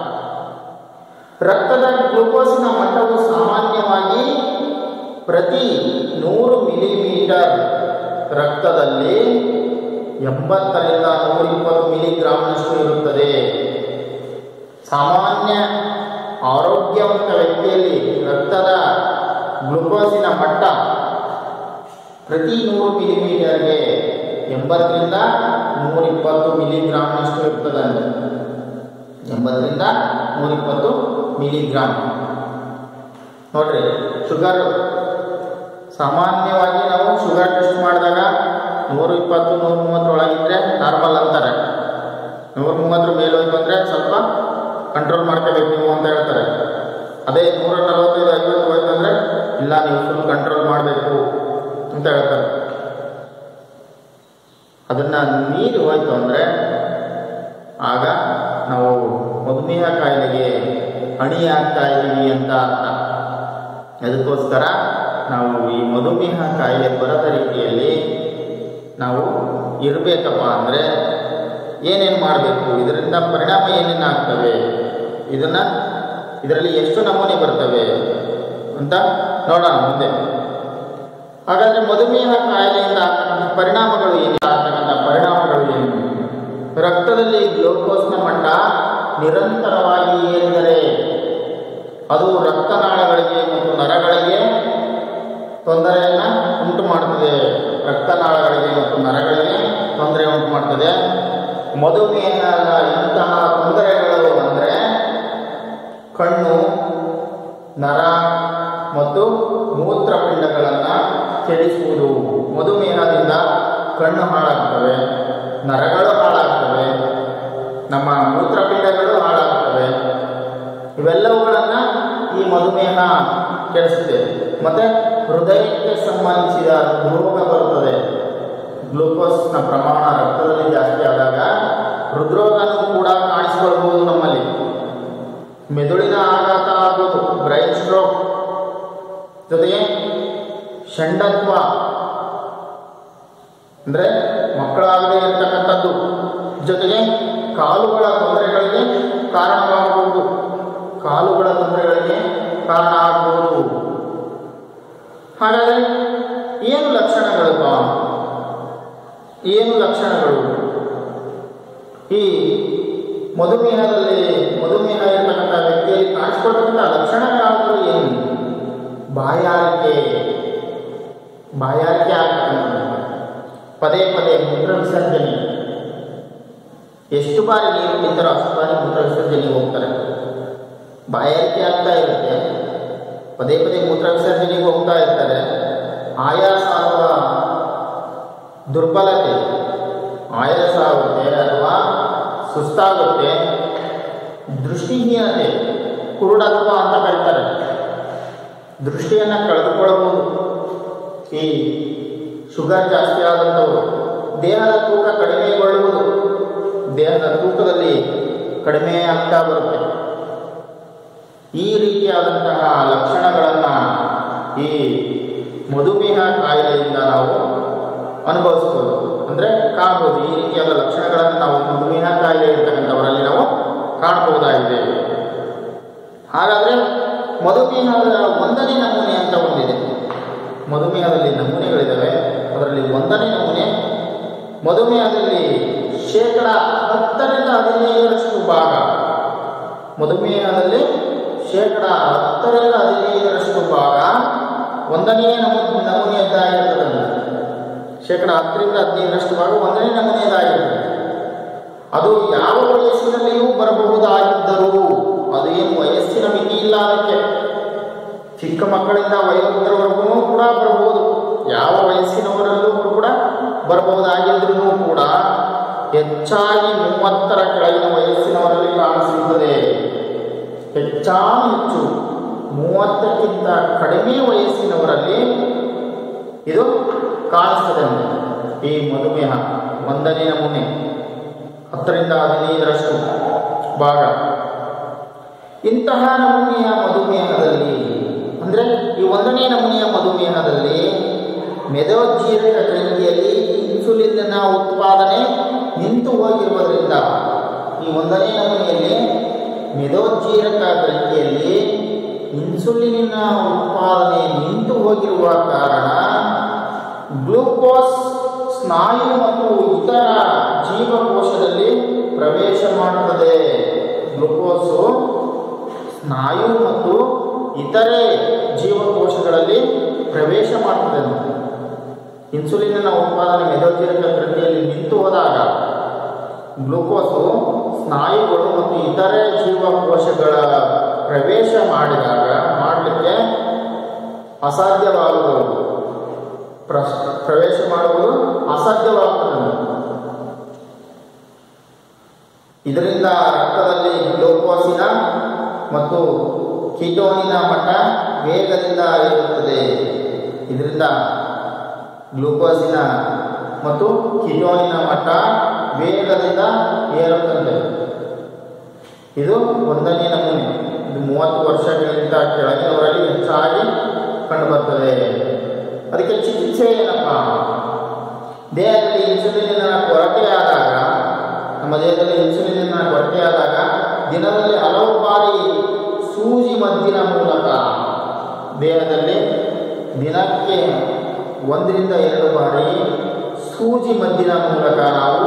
Speaker 1: ರಕ್ತದ ಗ್ಲೂಕೋಸಿನ ಮಟ್ಟವು ಸಾಮಾನ್ಯವಾಗಿ ಪ್ರತಿ ನೂರು ಮಿಲಿಮೀಟರ್ ರಕ್ತದಲ್ಲಿ ಎಂಬತ್ತರಿಂದ ನೂರಿಪ್ಪತ್ತು ಮಿಲಿಗ್ರಾಮ್ನಷ್ಟು ಇರುತ್ತದೆ ಸಾಮಾನ್ಯ ಆರೋಗ್ಯವಂತ ವ್ಯಕ್ತಿಯಲ್ಲಿ ರಕ್ತದ ಗ್ಲುಕೋಸಿನ ಮಟ್ಟ ಪ್ರತಿ ನೂರು ಮಿಲಿಮೀಟರ್ಗೆ ಎಂಬತ್ತರಿಂದ ನೂರಿಪ್ಪತ್ತು ಮಿಲಿಗ್ರಾಮ್ನಷ್ಟು ಇರ್ತದಂತೆ ಎಂಬತ್ತರಿಂದ ನೂರಿಪ್ಪತ್ತು ಮಿಲಿಗ್ರಾಮ್ ನೋಡ್ರಿ ಶುಗರ್ ಸಾಮಾನ್ಯವಾಗಿ ನಾವು ಶುಗರ್ ಟೆಸ್ಟ್ ಮಾಡಿದಾಗ ನೂರು ಇಪ್ಪತ್ತು ನೂರ ಮೂವತ್ತರೊಳಗಿದ್ರೆ ನಾರ್ಮಲ್ ಅಂತಾರೆ ನೂರ ಮೂವತ್ತರ ಮೇಲೆ ಹೋಯ್ತು ಅಂದರೆ ಸ್ವಲ್ಪ ಕಂಟ್ರೋಲ್ ಮಾಡ್ಕೋಬೇಕು ನೀವು ಅಂತ ಹೇಳ್ತಾರೆ ಅದೇ ನೂರ ನಲವತ್ತೈದು ಐವತ್ತು ಹೋಯ್ತು ಅಂದರೆ ಇಲ್ಲ ನೀವು ಫುಲ್ ಕಂಟ್ರೋಲ್ ಮಾಡಬೇಕು ಅಂತ ಹೇಳ್ತಾರೆ ಅದನ್ನು ಮೀರಿ ಹೋಯ್ತು ಅಂದರೆ ಆಗ ನಾವು ಮಧುಮೇಹ ಕಾಯಿಲೆಗೆ ಅಣಿಯಾಗ್ತಾ ಇದ್ದೀವಿ ಅಂತ ಅರ್ಥ ಅದಕ್ಕೋಸ್ಕರ ನಾವು ಈ ಮಧುಮೇಹ ಕಾಯಿಲೆ ಬರದ ರೀತಿಯಲ್ಲಿ ನಾವು ಇರಬೇಕಪ್ಪ ಅಂದರೆ ಏನೇನು ಮಾಡಬೇಕು ಇದರಿಂದ ಪರಿಣಾಮ ಏನೇನು ಆಗ್ತವೆ ಇದನ್ನು ಇದರಲ್ಲಿ ಎಷ್ಟು ನಮೂನೆ ಬರ್ತವೆ ಅಂತ ನೋಡೋಣ ಮುಂದೆ ಹಾಗಾದರೆ ಮಧುಮೇಹ ಕಾಯಿಲೆಯಿಂದ ಆಗ್ತಕ್ಕಂಥ ಪರಿಣಾಮಗಳು ಏನು ಆಗ್ತಕ್ಕಂಥ ಪರಿಣಾಮಗಳು ಏನು ರಕ್ತದಲ್ಲಿ ಗ್ಲೂಕೋಸ್ನ ಮಟ್ಟ ನಿರಂತರವಾಗಿ ಏರಿದರೆ ಅದು ರಕ್ತನಾಳಗಳಿಗೆ ಮತ್ತು ನರಗಳಿಗೆ ತೊಂದರೆಯನ್ನು ಉಂಟು ಮಾಡ್ತದೆ ರಕ್ತನಾಳಗಳಿಗೆ ಮತ್ತು ನರಗಳಿಗೆ ತೊಂದರೆ ಉಂಟು ಮಾಡ್ತದೆ ಮಧುಮೇಹದ ಇಂತಹ ತೊಂದರೆಗಳು ಅಂದರೆ ಕಣ್ಣು ನರ ಮತ್ತು ಮೂತ್ರಪಿಂಡಗಳನ್ನು ಕೆಡಿಸುವುದು ಮಧುಮೇಹದಿಂದ ಕಣ್ಣು ಹಾಳಾಗ್ತವೆ ನರಗಳು ಹಾಳಾಗ್ತವೆ ನಮ್ಮ ಮೂತ್ರಪಿಂಡಗಳು ಹಾಳಾಗ್ತವೆ ಇವೆಲ್ಲವುಗಳನ್ನು ಈ ಮಧುಮೇಹ ಕೆಡಿಸುತ್ತೆ ಮತ್ತು ಹೃದಯಕ್ಕೆ ಸಂಬಂಧಿಸಿದ ರೋಗ ಬರುತ್ತದೆ ಗ್ಲೂಕೋಸ್ನ ಪ್ರಮಾಣ ರಕ್ತದಲ್ಲಿ ಜಾಸ್ತಿ ಆದಾಗ ಹೃದ್ರೋಗನೂ ಕೂಡ ಕಾಣಿಸಿಕೊಳ್ಬಹುದು ನಮ್ಮಲ್ಲಿ ಮೆದುಳಿನ ಆಘಾತ ಆಗೋದು ಬ್ರೈನ್ ಸ್ಟ್ರೋಕ್ ಜೊತೆಗೆ ಷಂಡತ್ವ ಅಂದರೆ ಮಕ್ಕಳಾಗದೇ ಇರತಕ್ಕಂಥದ್ದು ಜೊತೆಗೆ ಕಾಲುಗಳ ತೊಂದರೆಗಳಿಗೆ ಕಾರಣವಾಗಬಹುದು ಕಾಲುಗಳ ತೊಂದರೆಗಳಿಗೆ ಕಾರಣ ಆಗಬಹುದು ಹಾಗಾದರೆ ಏನು ಲಕ್ಷಣಗಳಪ್ಪ ಏನು ಲಕ್ಷಣಗಳು ಈ ಮಧುಮೇಹದಲ್ಲಿ ಮಧುಮೇಹ ಇರತಕ್ಕಂಥ ವ್ಯಕ್ತಿಯಲ್ಲಿ ಕಾಣಿಸ್ಕೊಳ್ತಕ್ಕಂಥ ಲಕ್ಷಣಗಳಾದರೂ ಏನು ಬಾಯಾರಿಕೆ ಬಾಯಾರಿಕೆ ಆಗ್ತಕ್ಕಂಥದ್ದು ಪದೇ ಪದೇ ಮೂತ್ರ ವಿಸರ್ಜನೆ ಎಷ್ಟು ಬಾರಿ ನೀರು ಕುಡಿತಾರೋ ಅಷ್ಟು ಬಾರಿ ಮೂತ್ರ ವಿಸರ್ಜನೆಗೆ ಹೋಗ್ತಾರೆ ಬಾಯಾರಿಕೆ ಆಗ್ತಾ ಇರುತ್ತೆ ಪದೇ ಪದೇ ಮೂತ್ರ ವಿಸರ್ಜನೆಗೆ ಹೋಗ್ತಾ ಇರ್ತಾರೆ ಆಯಾಸ ಅಥವಾ ದುರ್ಬಲತೆ ಆಯಾಸ ಆಗುತ್ತೆ ಅಥವಾ ಸುಸ್ತಾಗುತ್ತೆ ದೃಷ್ಟಿಹೀನತೆ ಕುರುಡತ್ವ ಅಂತ ಕರೀತಾರೆ ದೃಷ್ಟಿಯನ್ನು ಕಳೆದುಕೊಳ್ಳಬಹುದು ಈ ಶುಗರ್ ಜಾಸ್ತಿ ಆದಂಥವರು ದೇಹದ ತೂಕ ಕಡಿಮೆಗೊಳ್ಳುವುದು ದೇಹದ ತೂಕದಲ್ಲಿ ಕಡಿಮೆ ಆಗ್ತಾ ಬರುತ್ತೆ ಈ ರೀತಿಯಾದಂತಹ ಲಕ್ಷಣಗಳನ್ನು ಈ ಮಧುಮೇಹ ಕಾಯಿಲೆಯಿಂದ ನಾವು ಅನುಭವಿಸ್ಬೋದು ಅಂದರೆ ಕಾಣ್ಬೋದು ಈ ರೀತಿಯಾದ ಲಕ್ಷಣಗಳನ್ನು ನಾವು ಮಧುಮೇಹ ಕಾಯಿಲೆ ಇರ್ತಕ್ಕಂಥವರಲ್ಲಿ ನಾವು ಕಾಣಬಹುದಾಗಿದೆ ಹಾಗಾದರೆ ಮಧುಮೇಹದ ಒಂದನೇ ನಮೂನೆ ಅಂತ ಒಂದಿದೆ ಮಧುಮೇಹದಲ್ಲಿ ನಮೂನೆಗಳಿದ್ದಾವೆ ಅದರಲ್ಲಿ ಒಂದನೇ ನಮೂನೆ ಮಧುಮೇಹದಲ್ಲಿ ಶೇಕಡ ಹತ್ತರಿಂದ ಹದಿನೈದರಷ್ಟು ಭಾಗ ಮಧುಮೇಹದಲ್ಲಿ ಶೇಕಡ ಹತ್ತರಿಂದ ಹದಿನೈದರಷ್ಟು ಭಾಗ ಒಂದನೇ ನಮೂ ನಮೂನೆಯದ್ದಾಗಿರ್ತದೆ ಶೇಕಡ ಹತ್ತರಿಂದ ಹದಿನೈದರಷ್ಟು ಭಾಗ ಒಂದನೇ ನಮೂನೆಯದಾಗಿರ್ತದೆ ಅದು ಯಾವ ವಯಸ್ಸಿನಲ್ಲಿಯೂ ಬರಬಹುದಾಗಿದ್ದರೂ ಅದು ಏನು ವಯಸ್ಸಿನ ಮಿತಿ ಇಲ್ಲ ಅದಕ್ಕೆ ಚಿಕ್ಕ ಮಕ್ಕಳಿಂದ ವಯೋವೃದ್ಧರವರೆಗೂ ಕೂಡ ಬರಬಹುದು ಯಾವ ವಯಸ್ಸಿನವರಲ್ಲೂ ಕೂಡ ಬರಬಹುದಾಗಿದ್ರೂ ಕೂಡ ಹೆಚ್ಚಾಗಿ ಮೂವತ್ತರ ಕೆಳಗಿನ ವಯಸ್ಸಿನವರಲ್ಲಿ ಕಾಣಿಸಿರುತ್ತದೆ ಹೆಚ್ಚಾನು ಹೆಚ್ಚು ಮೂವತ್ತಕ್ಕಿಂತ ಕಡಿಮೆ ವಯಸ್ಸಿನವರಲ್ಲಿ ಇದು ಕಾಣಿಸ್ತದೆ ಈ ಮಧುಮೇಹ ಒಂದನೇ ನಮೂನೆ ಹತ್ತರಿಂದ ಹದಿನೈದರಷ್ಟು ಭಾಗ ಇಂತಹ ನಮೂನೆಯ ಮಧುಮೇಹದಲ್ಲಿ ಅಂದರೆ ಈ ಒಂದನೇ ನಮೂನೆಯ ಮಧುಮೇಹದಲ್ಲಿ ಮೆದೋಜ್ಜೀರಕ ಗ್ರಂಥಿಯಲ್ಲಿ ಇನ್ಸುಲಿನ್ನ ಉತ್ಪಾದನೆ ನಿಂತು ಹೋಗಿರುವುದರಿಂದ ಈ ಒಂದನೇ ನಮೂನೆಯಲ್ಲಿ ಮೆದೋಜ್ಜೀರಕ ಗ್ರಂಥಿಯಲ್ಲಿ ಇನ್ಸುಲಿನಿನ ಉತ್ಪಾದನೆ ನಿಂತು ಹೋಗಿರುವ ಕಾರಣ ಗ್ಲೂಕೋಸ್ ಸ್ನಾಯು ಮತ್ತು ಇತರ ಜೀವಕೋಶದಲ್ಲಿ ಪ್ರವೇಶ ಮಾಡುತ್ತದೆ ಗ್ಲೂಕೋಸು ಸ್ನಾಯು ಮತ್ತು ಇತರೆ ಜೀವಕೋಶಗಳಲ್ಲಿ ಪ್ರವೇಶ ಮಾಡುತ್ತದೆ ಇನ್ಸುಲಿನ್ನ ಉತ್ಪಾದನೆ ಮೆದೋಜೀರಕ ಗ್ರಂಥಿಯಲ್ಲಿ ನಿಂತು ಹೋದಾಗ ಗ್ಲೂಕೋಸು ಸ್ನಾಯುಗಳು ಮತ್ತು ಇತರೆ ಜೀವಕೋಶಗಳ ಪ್ರವೇಶ ಮಾಡಿದಾಗ ಮಾಡಲಿಕ್ಕೆ ಅಸಾಧ್ಯವಾಗುವುದು ಪ್ರ- ಪ್ರವೇಶ ಮಾಡುವುದು ಅಸಾಧ್ಯವಾಗುತ್ತದೆ ಇದರಿಂದ ರಕ್ತದಲ್ಲಿ ಗ್ಲೂಕೋಸಿನ ಮತ್ತು ಕಿಟೋನಿನ ಮಟ್ಟ ವೇಗದಿಂದ ಇರುತ್ತದೆ ಇದರಿಂದ ಗ್ಲೂಕೋಸಿನ ಮತ್ತು ಕಿಟೋನಿನ ಮಟ್ಟ ವೇಗದಿಂದ ಏರುತ್ತದೆ ಇದು ಒಂದನೇ ನಮೂನೆ ಇದು ಮೂವತ್ತು ವರ್ಷಗಳಿಗಿಂತ ಕೆಳಗಿನವರಲ್ಲಿ ಹೆಚ್ಚಾಗಿ ಕಂಡುಬರ್ತದೆ ಅದಕ್ಕೆ ಚಿಕಿತ್ಸೆ ಏನಪ್ಪ ದೇಹದಲ್ಲಿ ಇನ್ಸುಲಿನ್ನ ಕೊರತೆಯಾದಾಗ ನಮ್ಮ ದೇಹದಲ್ಲಿ ಇನ್ಸುಲಿನ್ನ ಕೊರತೆಯಾದಾಗ ದಿನದಲ್ಲಿ ಹಲವು ಬಾರಿ ಸೂಜಿ ಮದ್ದಿನ ಮೂಲಕ ದೇಹದಲ್ಲಿ ದಿನಕ್ಕೆ ಒಂದರಿಂದ ಎರಡು ಬಾರಿ ಸೂಜಿ ಮದ್ದಿನ ಮೂಲಕ ನಾವು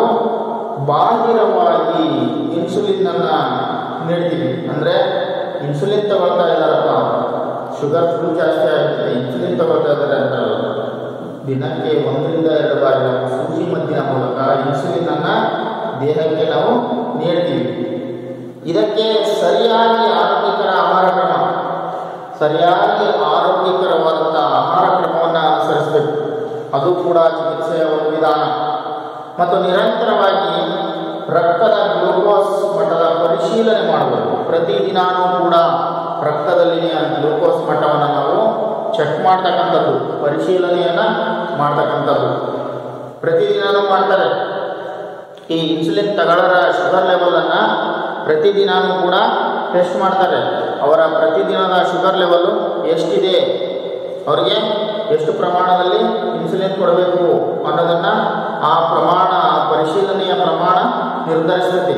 Speaker 1: ಬಾಹಿರವಾಗಿ ಇನ್ಸುಲಿನನ್ನು ನೀಡ್ತೀವಿ ಅಂದರೆ ಇನ್ಸುಲಿನ್ ತಗೊಳ್ತಾ ಇದ್ದಾರಪ್ಪ ಶುಗರ್ ಫುಲ್ ಜಾಸ್ತಿ ಆಗುತ್ತೆ ಇನ್ಸುಲಿನ್ ತಗೊಳ್ತಾ ಇದ್ದಾರೆ ಅಂತಾರಲ್ಲ ದಿನಕ್ಕೆ ಒಂದರಿಂದ ಎರಡು ಬಾರಿ ನಾವು ಸೂಜಿ ಮದ್ದಿನ ಮೂಲಕ ಇನ್ಸುಲಿನನ್ನು ದೇಹಕ್ಕೆ ನಾವು ನೀಡ್ತೀವಿ ಇದಕ್ಕೆ ಸರಿಯಾಗಿ ಆರೋಗ್ಯಕರ ಆಹಾರ ಕ್ರಮ ಸರಿಯಾಗಿ ಆರೋಗ್ಯಕರವಾದಂಥ ಆಹಾರ ಕ್ರಮವನ್ನು ಅನುಸರಿಸಬೇಕು ಅದು ಕೂಡ ಚಿಕಿತ್ಸೆಯ ಒಂದು ವಿಧಾನ ಮತ್ತು ನಿರಂತರವಾಗಿ ರಕ್ತದ ಗ್ಲೂಕೋಸ್ ಮಟ್ಟದ ಪರಿಶೀಲನೆ ಮಾಡಬೇಕು ಪ್ರತಿದಿನಾನೂ ಕೂಡ ರಕ್ತದಲ್ಲಿನ ಗ್ಲೂಕೋಸ್ ಮಟ್ಟವನ್ನು ನಾವು ಚೆಕ್ ಮಾಡ್ತಕ್ಕಂಥದ್ದು ಪರಿಶೀಲನೆಯನ್ನು ಮಾಡ್ತಕ್ಕಂಥದ್ದು ಪ್ರತಿದಿನಾನೂ ಮಾಡ್ತಾರೆ ಈ ಇನ್ಸುಲಿನ್ ತಗೊಳ್ಳೋರ ಶುಗರ್ ಲೆವೆಲನ್ನು ಪ್ರತಿದಿನಾನೂ ಕೂಡ ಟೆಸ್ಟ್ ಮಾಡ್ತಾರೆ ಅವರ ಪ್ರತಿದಿನದ ಶುಗರ್ ಲೆವೆಲ್ಲು ಎಷ್ಟಿದೆ ಅವರಿಗೆ ಎಷ್ಟು ಪ್ರಮಾಣದಲ್ಲಿ ಇನ್ಸುಲಿನ್ ಕೊಡಬೇಕು ಅನ್ನೋದನ್ನು ಆ ಪ್ರಮಾಣ ಪರಿಶೀಲನೆಯ ಪ್ರಮಾಣ ನಿರ್ಧರಿಸುತ್ತೆ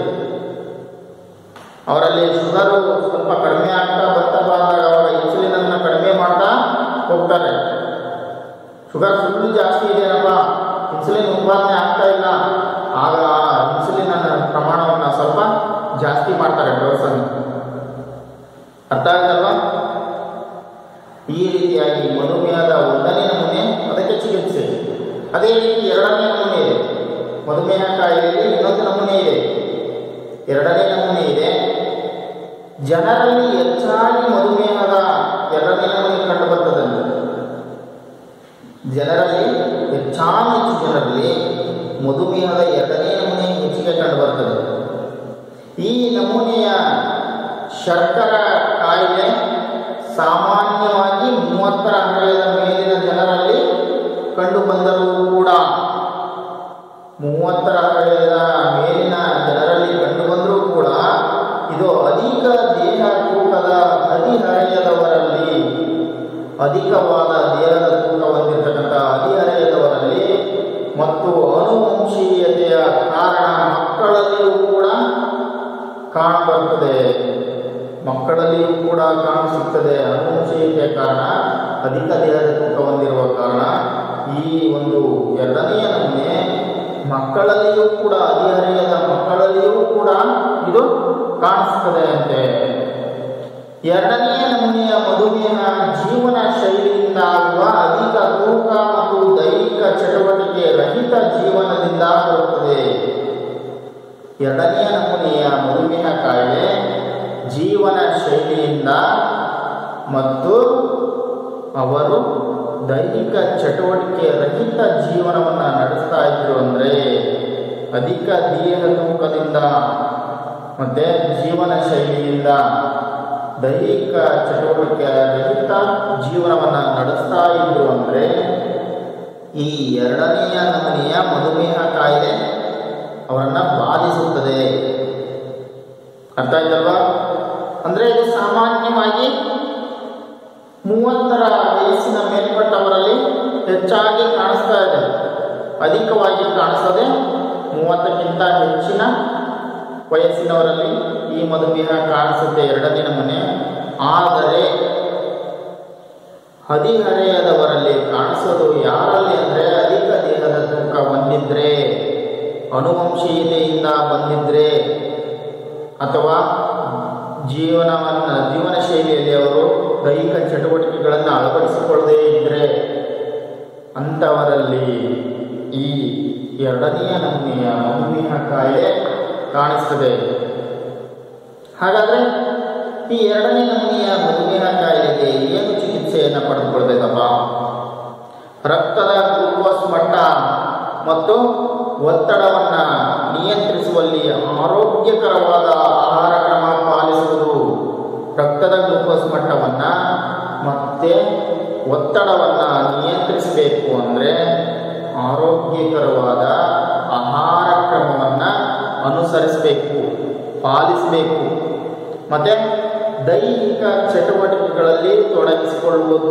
Speaker 1: ಅವರಲ್ಲಿ ಶುಗರು ಸ್ವಲ್ಪ ಕಡಿಮೆ ಆಗ್ತಾ ಬರ್ತಾ ಬಂದಾಗ ಅವರ ಇನ್ಸುಲಿನನ್ನು ಕಡಿಮೆ ಮಾಡ್ತಾ ಹೋಗ್ತಾರೆ ಶುಗರ್ ಫುಲ್ ಜಾಸ್ತಿ ಇದೆಯಲ್ಲಪ್ಪ ಇನ್ಸುಲಿನ್ ಉತ್ಪಾದನೆ ಆಗ್ತಾ ಇಲ್ಲ ಆಗ ಆ ಇನ್ಸುಲಿನ್ ಪ್ರಮಾಣವನ್ನು ಸ್ವಲ್ಪ ಜಾಸ್ತಿ ಮಾಡ್ತಾರೆ ಡೋಸನ್ನು ಅರ್ಥ ಆಗುತ್ತಲ್ವಾ ಈ ರೀತಿಯಾಗಿ ಮಧುಮೇಹದ ಒಂದನೇ ನಮೂನೆ ಅದಕ್ಕೆ ಚಿಕಿತ್ಸೆ ಅದೇ ರೀತಿ ಎರಡನೇ ನಮೂನೆ ಇದೆ ಮಧುಮೇಹ ಕಾಯಿಲೆಯಲ್ಲಿ ಇನ್ನೊಂದು ನಮೂನೆ ಇದೆ ಎರಡನೇ ನಮೂನೆ ಇದೆ ಜನರಲ್ಲಿ ಹೆಚ್ಚಾಗಿ ಮಧುಮೇಹದ ಎರಡನೇ ನಮೂನೆ ಕಂಡು ಬರ್ತದೆ ಜನರಲ್ಲಿ ಹೆಚ್ಚಾನು ಹೆಚ್ಚು ಜನರಲ್ಲಿ ಮಧುಮೇಹದ ಎರಡನೇ ನಮೂನೆ ಹೆಚ್ಚಿಗೆ ಕಂಡು ಬರ್ತದೆ ಈ ನಮೂನೆಯ ಶರ್ಕರ ಕಾಯಿಲೆ ಸಾಮಾನ್ಯವಾಗಿ ಮೂವತ್ತರ ಹರೆಯದ ಮೇಲಿನ ಜನರಲ್ಲಿ ಕಂಡು ಬಂದರೂ ಕೂಡ ಮೂವತ್ತರ ಹರೆಯದ ಮೇಲಿನ ಜನರಲ್ಲಿ ಕಂಡು ಬಂದರೂ ಕೂಡ ಇದು ಅಧಿಕ ದೇಹ ತೂಕದ ಹದಿಹರೆಯದವರಲ್ಲಿ ಅಧಿಕವಾದ ದೇಹದ ತೂಕ ಹೊಂದಿರತಕ್ಕಂಥ ಹದಿಹರೆಯದವರಲ್ಲಿ ಮತ್ತು ಅನುವಂಶೀಯತೆಯ ಕಾರಣ ಮಕ್ಕಳಲ್ಲಿಯೂ ಕೂಡ ಕಾಣಬರ್ತದೆ ಮಕ್ಕಳಲ್ಲಿಯೂ ಕೂಡ ಕಾಣಸಿಗ್ತದೆ ಅನುವಂಶೀಯತೆಯ ಕಾರಣ ಅಧಿಕ ದೇಹದ ತೂಕ ಹೊಂದಿರುವ ಕಾರಣ ಈ ಒಂದು ಎರಡನೆಯ ನಮೂನೆ ಮಕ್ಕಳಲ್ಲಿಯೂ ಕೂಡ ಹದಿಹರೆಯದ ಮಕ್ಕಳಲ್ಲಿಯೂ ಕೂಡ ಇದು ಕಾಣಿಸ್ತದೆ ಅಂತೆ ಎರಡನೆಯ ನಮೂನೆಯ ಮಧುಮೇಹ ಜೀವನ ಶೈಲಿಯಿಂದ ಆಗುವ ಅಧಿಕ ತೂಕ ಮತ್ತು ದೈಹಿಕ ಚಟುವಟಿಕೆ ರಹಿತ ಜೀವನದಿಂದ ಬರುತ್ತದೆ ಎರಡನೆಯ ನಮೂನೆಯ ಮಧುಮೇಹ ಕಾಯಿಲೆ ಜೀವನ ಶೈಲಿಯಿಂದ ಮತ್ತು ಅವರು ದೈಹಿಕ ಚಟುವಟಿಕೆ ರಹಿತ ಜೀವನವನ್ನು ನಡೆಸ್ತಾ ಇದ್ರು ಅಂದರೆ ಅಧಿಕ ದೇಹ ತೂಕದಿಂದ ಮತ್ತು ಜೀವನ ಶೈಲಿಯಿಂದ ದೈಹಿಕ ಚಟುವಟಿಕೆ ರಹಿತ ಜೀವನವನ್ನು ನಡೆಸ್ತಾ ಇದ್ರು ಅಂದರೆ ಈ ಎರಡನೆಯ ನಮೂನೆಯ ಮಧುಮೇಹ ಕಾಯಿಲೆ ಅವರನ್ನು ಬಾಧಿಸುತ್ತದೆ ಅರ್ಥ ಆಯ್ತಲ್ವಾ ಅಂದರೆ ಇದು ಸಾಮಾನ್ಯವಾಗಿ ಮೂವತ್ತರ ವಯಸ್ಸಿನ ಮೇಲ್ಪಟ್ಟವರಲ್ಲಿ ಹೆಚ್ಚಾಗಿ ಕಾಣಿಸ್ತಾ ಇದೆ ಅಧಿಕವಾಗಿ ಕಾಣಿಸದೆ ಮೂವತ್ತಕ್ಕಿಂತ ಹೆಚ್ಚಿನ ವಯಸ್ಸಿನವರಲ್ಲಿ ಈ ಮಧುಮೇಹ ಕಾಣಿಸುತ್ತೆ ಎರಡನೇ ನಮೂನೆ ಆದರೆ ಹದಿಹರೆಯದವರಲ್ಲಿ ಕಾಣಿಸೋದು ಯಾರಲ್ಲಿ ಅಂದರೆ ಅಧಿಕ ದೇಹದ ತೂಕ ಹೊಂದಿದ್ರೆ ಅನುವಂಶೀಯತೆಯಿಂದ ಬಂದಿದ್ರೆ ಅಥವಾ ಜೀವನವನ್ನು ಜೀವನ ಶೈಲಿಯಲ್ಲಿ ಅವರು ದೈಹಿಕ ಚಟುವಟಿಕೆಗಳನ್ನು ಅಳವಡಿಸಿಕೊಳ್ಳದೇ ಇದ್ದರೆ ಅಂಥವರಲ್ಲಿ ಈ ಎರಡನೆಯ ನಮೂನೆಯ ಮಧುಮೇಹ ಕಾಯಿಲೆ ಕಾಣಿಸ್ತದೆ ಹಾಗಾದರೆ ಈ ಎರಡನೇ ನಮೂನೆಯ ಮಧುಮೇಹ ಕಾಯಿಲೆಗೆ ಏನು ಚಿಕಿತ್ಸೆಯನ್ನು ಪಡೆದುಕೊಳ್ಬೇಕಪ್ಪ ರಕ್ತದ ಗ್ಲೂಕೋಸ್ ಮಟ್ಟ ಮತ್ತು ಒತ್ತಡವನ್ನು ನಿಯಂತ್ರಿಸುವಲ್ಲಿ ಆರೋಗ್ಯಕರವಾದ ಆಹಾರ ಕ್ರಮ ಪಾಲಿಸುವುದು ರಕ್ತದ ಗ್ಲೂಕೋಸ್ ಮಟ್ಟವನ್ನು ಮತ್ತೆ ಒತ್ತಡವನ್ನು ನಿಯಂತ್ರಿಸಬೇಕು ಅಂದರೆ ಆರೋಗ್ಯಕರವಾದ ಆಹಾರ ಕ್ರಮವನ್ನು ಅನುಸರಿಸಬೇಕು ಪಾಲಿಸಬೇಕು ಮತ್ತು ದೈಹಿಕ ಚಟುವಟಿಕೆಗಳಲ್ಲಿ ತೊಡಗಿಸಿಕೊಳ್ಳುವುದು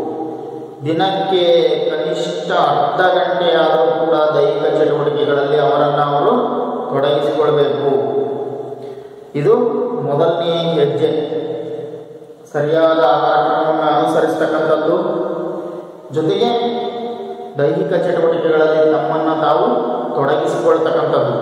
Speaker 1: ದಿನಕ್ಕೆ ಕನಿಷ್ಠ ಅರ್ಧ ಗಂಟೆಯಾದರೂ ಕೂಡ ದೈಹಿಕ ಚಟುವಟಿಕೆಗಳಲ್ಲಿ ಅವರನ್ನು ಅವರು ತೊಡಗಿಸಿಕೊಳ್ಬೇಕು ಇದು ಮೊದಲನೇ ಹೆಜ್ಜೆ ಸರಿಯಾದ ಆಹಾರ ಕ್ರಮವನ್ನು ಅನುಸರಿಸ್ತಕ್ಕಂಥದ್ದು ಜೊತೆಗೆ ದೈಹಿಕ ಚಟುವಟಿಕೆಗಳಲ್ಲಿ ತಮ್ಮನ್ನು ತಾವು ತೊಡಗಿಸಿಕೊಳ್ತಕ್ಕಂಥದ್ದು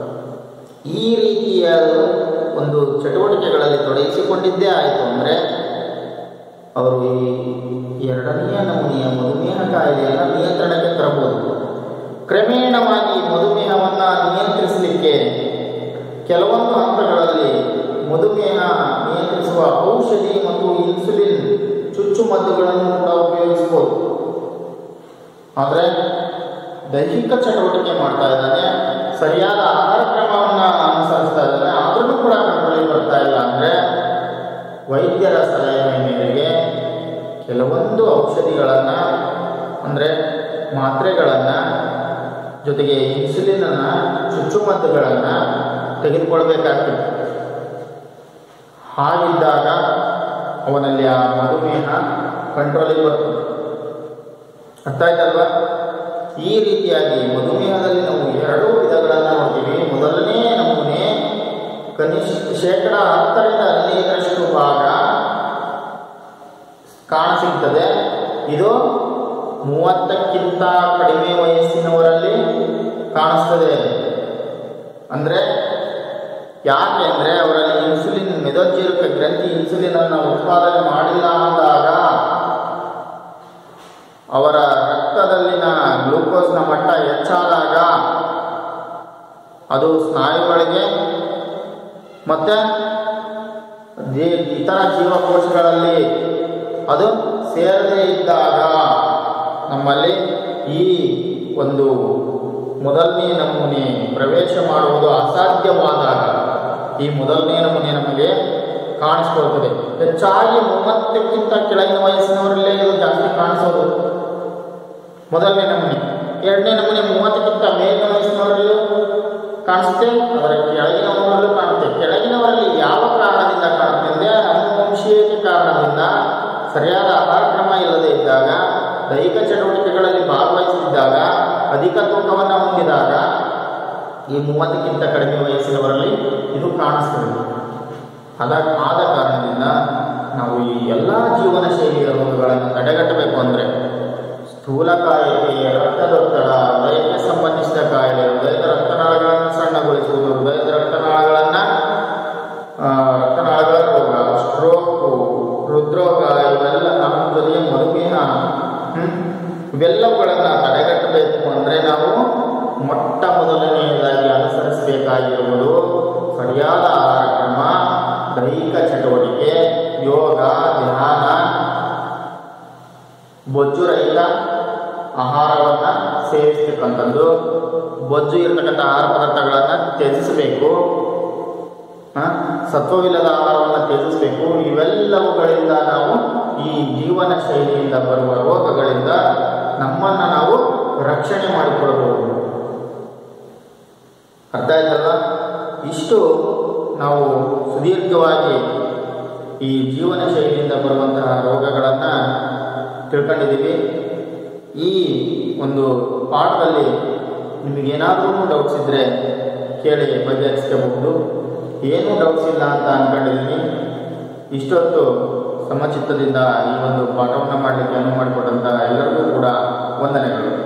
Speaker 1: ಈ ರೀತಿಯ ಒಂದು ಚಟುವಟಿಕೆಗಳಲ್ಲಿ ತೊಡಗಿಸಿಕೊಂಡಿದ್ದೇ ಆಯಿತು ಅಂದರೆ ಅವರು ಈ ಎರಡನೆಯ ನಮೂನೆಯ ಮಧುಮೇಹ ಕಾಯಿಲೆಯನ್ನು ನಿಯಂತ್ರಣಕ್ಕೆ ತರಬಹುದು ಕ್ರಮೇಣವಾಗಿ ಮಧುಮೇಹವನ್ನು ನಿಯಂತ್ರಿಸಲಿಕ್ಕೆ ಕೆಲವೊಂದು ಹಂತಗಳಲ್ಲಿ ಮಧುಮೇಹ ನಿಯಂತ್ರಿಸುವ ಔಷಧಿ ಮತ್ತು ಇನ್ಸುಲಿನ್ ಚುಚ್ಚುಮದ್ದುಗಳನ್ನು ಕೂಡ ಉಪಯೋಗಿಸಬಹುದು ಆದರೆ ದೈಹಿಕ ಚಟುವಟಿಕೆ ಮಾಡ್ತಾ ಇದ್ದಾನೆ ಸರಿಯಾದ ಆಹಾರ ಕ್ರಮವನ್ನು ಅನುಸರಿಸ್ತಾ ಇದ್ದಾನೆ ಆದ್ರೂ ಕೂಡ ಕಂಟ್ರೋಲಿಗೆ ಬರ್ತಾ ಇಲ್ಲ ಅಂದರೆ ವೈದ್ಯರ ಸಲಹೆ ಮೇರೆಗೆ ಕೆಲವೊಂದು ಔಷಧಿಗಳನ್ನು ಅಂದರೆ ಮಾತ್ರೆಗಳನ್ನು ಜೊತೆಗೆ ಇನ್ಸುಲಿನನ್ನು ಚುಚ್ಚುಮದ್ದುಗಳನ್ನು ತೆಗೆದುಕೊಳ್ಬೇಕಾಗ್ತದೆ ಹಾಗಿದ್ದಾಗ ಅವನಲ್ಲಿ ಆ ಮಧುಮೇಹ ಕಂಟ್ರೋಲಿಗೆ ಬರ್ತದೆ ಅರ್ಥ ಆಯ್ತಲ್ವಾ ಈ ರೀತಿಯಾಗಿ ಮಧುಮೇಹದಲ್ಲಿ ನಾವು ಎರಡು ವಿಧಗಳನ್ನು ನೋಡ್ತೀವಿ ಮೊದಲನೇ ನಮೂನೆ ಕನಿಷ್ಠ ಶೇಕಡ ಹತ್ತರಿಂದ ಹದಿನೈದರಷ್ಟು ಭಾಗ ಕಾಣಸಿಗ್ತದೆ ಇದು ಮೂವತ್ತಕ್ಕಿಂತ ಕಡಿಮೆ ವಯಸ್ಸಿನವರಲ್ಲಿ ಕಾಣಿಸ್ತದೆ ಅಂದರೆ ಯಾಕೆ ಅಂದರೆ ಅವರಲ್ಲಿ ಇನ್ಸುಲಿನ್ ಮೆದೋಜೀರಕ ಗ್ರಂಥಿ ಇನ್ಸುಲಿನ್ ಅನ್ನು ಉತ್ಪಾದನೆ ಮಾಡಿಲ್ಲ ಅಂದಾಗ ಅವರ ರಕ್ತದಲ್ಲಿನ ಗ್ಲೂಕೋಸ್ನ ಮಟ್ಟ ಹೆಚ್ಚಾದಾಗ ಅದು ಸ್ನಾಯುಗಳಿಗೆ ಮತ್ತು ಇತರ ಜೀವಕೋಶಗಳಲ್ಲಿ ಅದು ಸೇರದೇ ಇದ್ದಾಗ ನಮ್ಮಲ್ಲಿ ಈ ಒಂದು ಮೊದಲನೇ ನಮೂನೆ ಪ್ರವೇಶ ಮಾಡುವುದು ಅಸಾಧ್ಯವಾದಾಗ ಈ ಮೊದಲನೇ ನಮೂನೆ ನಮಗೆ ಕಾಣಿಸ್ಕೊಳ್ತದೆ ಹೆಚ್ಚಾಗಿ ಮೂವತ್ತಕ್ಕಿಂತ ಕೆಳಗಿನ ವಯಸ್ಸಿನವರಲ್ಲೇ ಇದು ಜಾಸ್ತಿ ಕಾಣಿಸೋದು ಮೊದಲನೇ ನಮೂನೆ ಎರಡನೇ ನಮೂನೆ ಮೂವತ್ತಕ್ಕಿಂತ ಮೇಲಿನ ವಯಸ್ಸಿನವರಲ್ಲೂ ಕಾಣಿಸುತ್ತೆ ಅದರ ಕೆಳಗಿನವರಲ್ಲೂ ಕಾಣುತ್ತೆ ಕೆಳಗಿನವರಲ್ಲಿ ಯಾವ ಕಾರಣದಿಂದ ಕಾಣುತ್ತೆ ಅಂದರೆ ಅನುವಂಶೀಯತೆ ಕಾರಣದಿಂದ ಸರಿಯಾದ ಆಹಾರ ಕ್ರಮ ಇಲ್ಲದೆ ಇದ್ದಾಗ ದೈಹಿಕ ಚಟುವಟಿಕೆಗಳಲ್ಲಿ ಭಾಗವಹಿಸಿದ್ದಾಗ ಅಧಿಕ ತೂಕವನ್ನು ಹೊಂದಿದಾಗ ಈ ಮೂವತ್ತಕ್ಕಿಂತ ಕಡಿಮೆ ವಯಸ್ಸಿನವರಲ್ಲಿ ಇದು ಕಾಣಿಸ್ತದೆ ಅದ ಆದ ಕಾರಣದಿಂದ ನಾವು ಈ ಎಲ್ಲ ಜೀವನ ಶೈಲಿಯ ರೋಗಗಳನ್ನು ತಡೆಗಟ್ಟಬೇಕು ಅಂದರೆ ಸ್ಥೂಲಕಾಯಿಲೆ ರಕ್ತದೊತ್ತಡ ಹೃದಯಕ್ಕೆ ಸಂಬಂಧಿಸಿದ ಕಾಯಿಲೆ ಹೃದಯದ ರಕ್ತನಾಳಗಳನ್ನು ಸಣ್ಣಗೊಳಿಸುವುದು ಹೃದಯದ ರಕ್ತನಾಳಗಳನ್ನು ರಕ್ತನಾಳಗಳ ರೋಗ ಸ್ಟ್ರೋಕು ಹೃದ್ರೋಗ ಇವೆಲ್ಲ ನಮ್ಮ ಜೊತೆಗೆ ಮಧುಮೇಹ ಹ್ಮ್? ಇವೆಲ್ಲವುಗಳನ್ನು ತಡೆಗಟ್ಟಬೇಕು ಅಂದರೆ ನಾವು ಮೊಟ್ಟ ಮೊದಲನೆಯದಾಗಿ ಅನುಸರಿಸಬೇಕಾಗಿರುವುದು ಸರಿಯಾದ ಆಹಾರ ಕ್ರಮ ದೈಹಿಕ ಚಟುವಟಿಕೆ ಯೋಗ ಧ್ಯಾನ ಬೊಜ್ಜು ರಹಿತ ಆಹಾರವನ್ನು ಸೇವಿಸ್ತಕ್ಕಂಥದ್ದು ಬೊಜ್ಜು ಇರತಕ್ಕಂಥ ಆಹಾರ ಪದಾರ್ಥಗಳನ್ನು ತ್ಯಜಿಸಬೇಕು ಆ, ಸತ್ವವಿಲ್ಲದ ಆಹಾರವನ್ನು ತ್ಯಜಿಸಬೇಕು ಇವೆಲ್ಲವುಗಳಿಂದ ನಾವು ಈ ಜೀವನ ಶೈಲಿಯಿಂದ ಬರುವ ರೋಗಗಳಿಂದ ನಮ್ಮನ್ನು ನಾವು ರಕ್ಷಣೆ ಮಾಡಿಕೊಳ್ಳಬಹುದು ಅರ್ಥ ಇಷ್ಟು ನಾವು ಸುದೀರ್ಘವಾಗಿ ಈ ಜೀವನ ಶೈಲಿಯಿಂದ ಬರುವಂತಹ ರೋಗಗಳನ್ನು ತಿಳ್ಕೊಂಡಿದ್ದೀವಿ ಈ ಒಂದು ಪಾಠದಲ್ಲಿ ನಿಮಗೇನಾದ್ರೂ ಡೌಟ್ಸ್ ಇದ್ದರೆ ಕೇಳಿ ಬಗೆಹರಿಸ್ಕೋಬಹುದು ಏನೂ ಡೌಟ್ಸ್ ಇಲ್ಲ ಅಂತ ಅಂದ್ಕೊಂಡಿದ್ದೀನಿ ಇಷ್ಟೊತ್ತು ಸಮಚಿತ್ತದಿಂದ ಈ ಒಂದು ಪಾಠವನ್ನು ಮಾಡಲಿಕ್ಕೆ ಅನುವು ಮಾಡಿಕೊಟ್ಟಂಥ ಎಲ್ಲರಿಗೂ ಕೂಡ ವಂದನೆಗಳು